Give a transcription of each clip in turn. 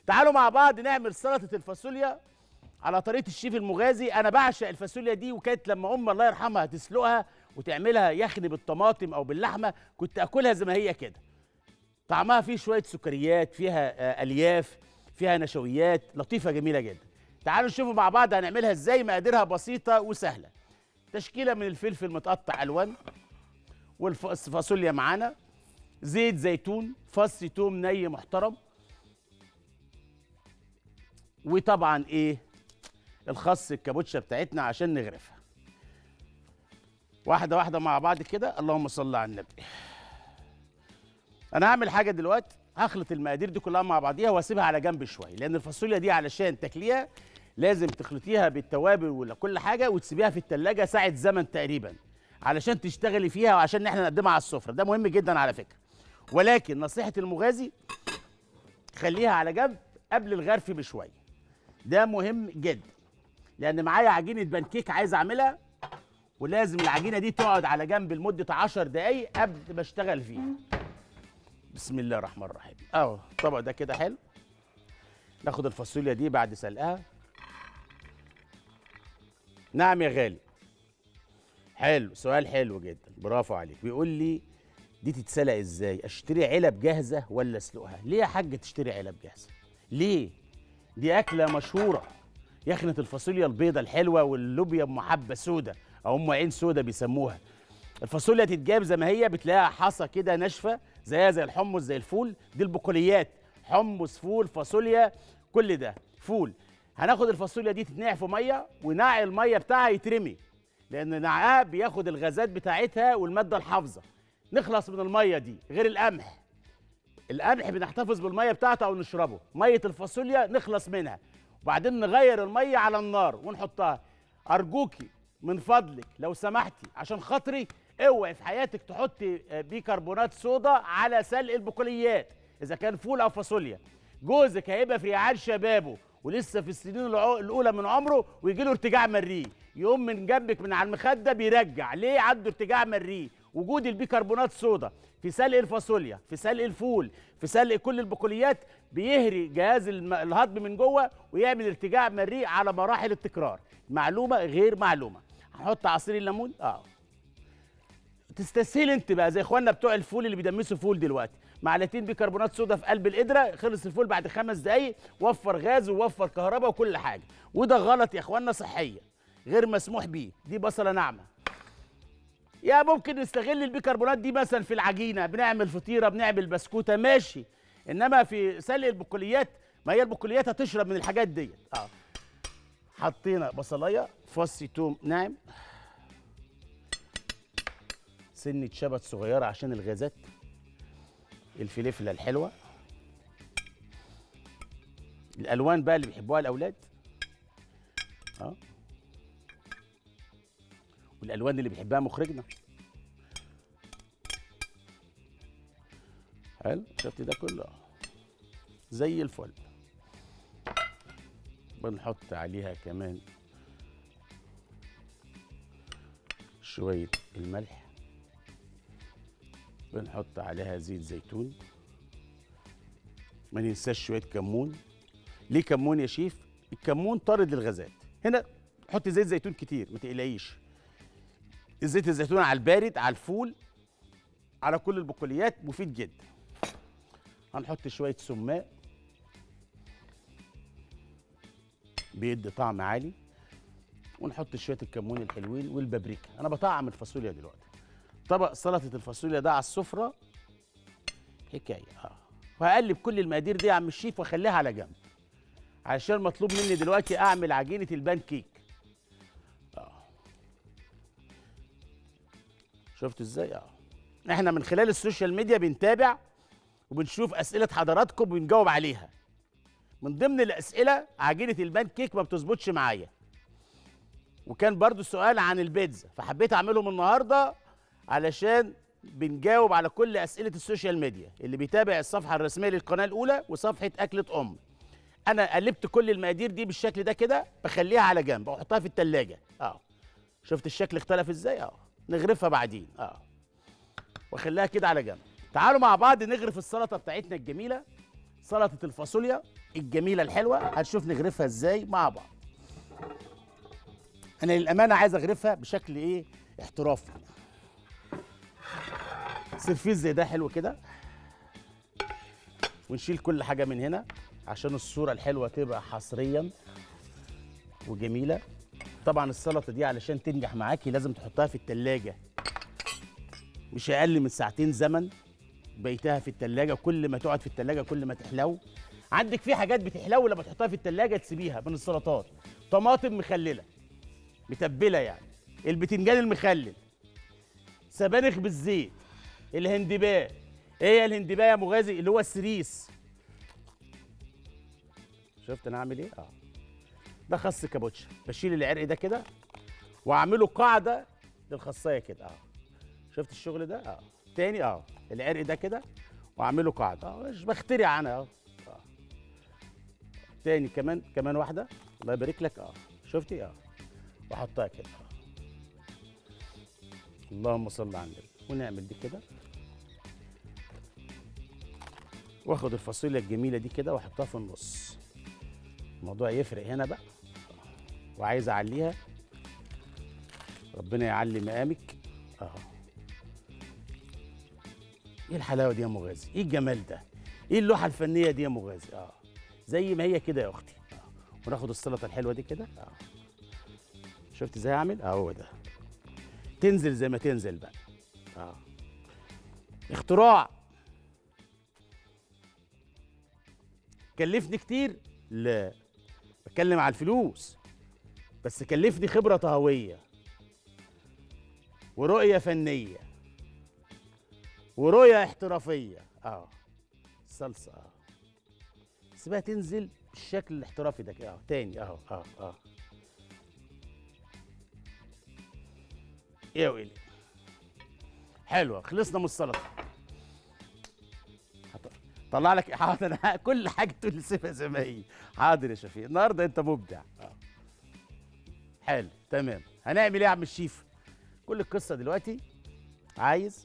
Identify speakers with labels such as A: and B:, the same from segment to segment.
A: تعالوا مع بعض نعمل سلطه الفاصوليا على طريقه الشيف المغازي انا بعشق الفاصوليا دي وكانت لما ام الله يرحمها تسلقها وتعملها يخني بالطماطم او باللحمه كنت اكلها زي ما هي كده طعمها فيه شويه سكريات فيها آه، الياف فيها نشويات لطيفه جميله جدا تعالوا نشوفوا مع بعض هنعملها ازاي مقاديرها بسيطه وسهله تشكيله من الفلفل متقطع الوان والفاصوليا معانا زيت زيتون فص توم ني محترم وطبعا ايه الخس الكابوتشا بتاعتنا عشان نغرفها واحده واحده مع بعض كده اللهم صل على النبي انا هعمل حاجه دلوقتي هخلط المقادير دي كلها مع بعضيها واسيبها على جنب شويه لان الفاصوليا دي علشان تاكليها لازم تخلطيها بالتوابل ولا كل حاجه وتسيبيها في التلاجة ساعه زمن تقريبا علشان تشتغلي فيها وعشان احنا نقدمها على السفره ده مهم جدا على فكره ولكن نصيحه المغازي خليها على جنب قبل الغرف بشويه ده مهم جدا لان معايا عجينه بانكيك عايز اعملها ولازم العجينه دي تقعد على جنب لمده 10 دقايق قبل ما اشتغل فيها بسم الله الرحمن الرحيم اهو الطبق ده كده حلو ناخد الفاصوليا دي بعد سلقها نعم يا غالي حلو سؤال حلو جدا برافو عليك بيقول لي دي تتسلق ازاي اشتري علب جاهزه ولا اسلقها ليه يا حاج تشتري علب جاهزه ليه دي اكله مشهوره يخنه الفاصوليا البيضه الحلوه واللوبيا ام حبه سودا او ام عين سودا بيسموها الفاصوليا تتجاب زي ما هي بتلاقيها حصى كده ناشفه زيها زي الحمص زي الفول دي البقوليات حمص فول فاصوليا كل ده فول هناخد الفاصوليا دي تتنقع في ميه ونقع الميه بتاعها يترمي لان نقعها بياخد الغازات بتاعتها والماده الحافظه نخلص من الميه دي غير القمح القمح بنحتفظ بالميه بتاعته او نشربه ميه الفاصوليا نخلص منها وبعدين نغير الميه على النار ونحطها ارجوكي من فضلك لو سمحتي عشان خاطري اوعي في حياتك تحطي آه، بيكربونات صودا على سلق البقوليات اذا كان فول او فاصوليا جوزك هيبقى في رعاية شبابه ولسه في السنين العو- الاولى من عمره ويجي له ارتجاع مريء يقوم من جنبك من على المخده بيرجع ليه عنده ارتجاع مريء وجود البيكربونات صودا في سلق الفاصوليا في سلق الفول في سلق كل البقوليات بيهري جهاز الم- الهضم من جوه ويعمل ارتجاع مريء على مراحل التكرار معلومه غير معلومه هنحط عصير الليمون اه تستسهل انت بقى زي اخواننا بتوع الفول اللي بيدمسوا فول دلوقتي معلقتين بيكربونات صودا في قلب القدره خلص الفول بعد خمس دقايق وفر غاز ووفر كهرباء وكل حاجه وده غلط يا اخواننا صحيا غير مسموح بيه دي بصله ناعمه يا ممكن نستغل البيكربونات دي مثلا في العجينه بنعمل فطيره بنعمل بسكوته ماشي انما في سلق البقوليات ما هي البقوليات هتشرب من الحاجات ديت اه حطينا بصلايه فص توم ناعم سنة شبت صغيرة عشان الغازات الفلفلة الحلوة الألوان بقى اللي بيحبوها الأولاد اه والألوان اللي بيحبها مخرجنا حلو شفت ده كله آه. زي الفل بنحط عليها كمان شوية الملح بنحط عليها زيت زيتون ما ننساش شويه كمون ليه كمون يا شيف الكمون طارد للغازات هنا حط زيت زيتون كتير ما تقلقيش زيت الزيتون على البارد على الفول على كل البقوليات مفيد جدا هنحط شويه سماق بيدي طعم عالي ونحط شويه الكمون الحلوين والبابريكا انا بطعم الفاصوليا دلوقتي طبق سلطه الفاصوليا ده على السفره حكايه اه وهقلب كل المقادير دي يا عم الشيف واخليها على جنب عشان مطلوب مني دلوقتي اعمل عجينه البان كيك اه شفتوا ازاي اه احنا من خلال السوشيال ميديا بنتابع وبنشوف اسئله حضراتكم وبنجاوب عليها من ضمن الاسئله عجينه البان كيك ما بتظبطش معايا وكان برضو سؤال عن البيتزا فحبيت اعملهم النهارده علشان بنجاوب على كل اسئله السوشيال ميديا اللي بيتابع الصفحه الرسميه للقناه الاولى وصفحه اكله ام انا قلبت كل المقادير دي بالشكل ده كده بخليها على جنب واحطها في التلاجة اه شفت الشكل اختلف ازاي اه نغرفها بعدين اه واخليها كده على جنب تعالوا مع بعض نغرف السلطه بتاعتنا الجميله سلطه الفاصوليا الجميله الحلوه هنشوف نغرفها ازاي مع بعض انا للامانه عايز اغرفها بشكل ايه احترافي سرفيس زي ده حلو كده ونشيل كل حاجه من هنا عشان الصوره الحلوه تبقى حصريا وجميله طبعا السلطه دي علشان تنجح معاكي لازم تحطها في التلاجة مش اقل من ساعتين زمن بيتها في التلاجة كل ما تقعد في التلاجة كل ما تحلو عندك في حاجات بتحلو لما تحطها في التلاجة تسيبيها من السلطات طماطم مخلله متبله يعني البتنجان المخلل سبانخ بالزيت الهندباء ايه هي الهندباء يا مغازي اللي هو السريس شفت انا عامل ايه اه ده خس كابوتشا بشيل العرق ده كده واعمله قاعده للخصايه كده اه شفت الشغل ده اه تاني اه العرق ده كده واعمله قاعده اه مش بخترع انا اه آه. تاني كمان كمان واحده الله يبارك لك اه شفتي اه واحطها كده آه. اللهم صل على النبي ونعمل دي كده واخد الفاصوليا الجميله دي كده واحطها في النص الموضوع يفرق هنا بقى وعايز اعليها ربنا يعلي مقامك اهو ايه الحلاوه دي يا مغازي ايه الجمال ده ايه اللوحه الفنيه دي يا مغازي اه زي ما هي كده يا اختي اه وناخد السلطه الحلوه دي كده اه شفت ازاي اعمل اهو ده تنزل زي ما تنزل بقى اه اختراع كلفني كتير لا بتكلم على الفلوس بس كلفني خبرة طهوية ورؤية فنية ورؤية احترافية اه صلصة اه سيبها تنزل بالشكل الاحترافي ده كده اه تاني اهو اه اه ايه يا ويلي حلوة خلصنا من السلطة هط- طلع لك حاضر كل حاجة تقول لي سيبها زي ما هي حاضر يا شفيق النهارده انت مبدع آه. حلو تمام هنعمل ايه يا عم الشيف كل القصه دلوقتي عايز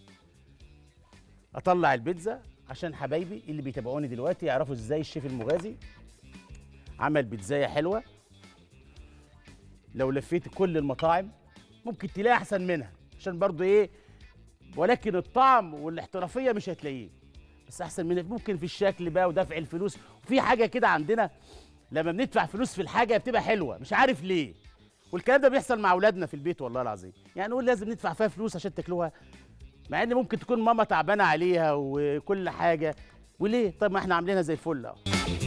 A: اطلع البيتزا عشان حبايبي اللي بيتابعوني دلوقتي يعرفوا ازاي الشيف المغازي عمل بيتزايه حلوه لو لفيت كل المطاعم ممكن تلاقي احسن منها عشان برضو ايه ولكن الطعم والاحترافيه مش هتلاقيه بس احسن منها ممكن في الشكل بقى ودفع الفلوس وفي حاجه كده عندنا لما بندفع فلوس في الحاجه بتبقى حلوه مش عارف ليه والكلام ده بيحصل مع اولادنا في البيت والله العظيم يعني نقول لازم ندفع فيها فلوس عشان تاكلوها مع ان ممكن تكون ماما تعبانه عليها وكل حاجه وليه طب ما احنا عاملينها زي الفل اهو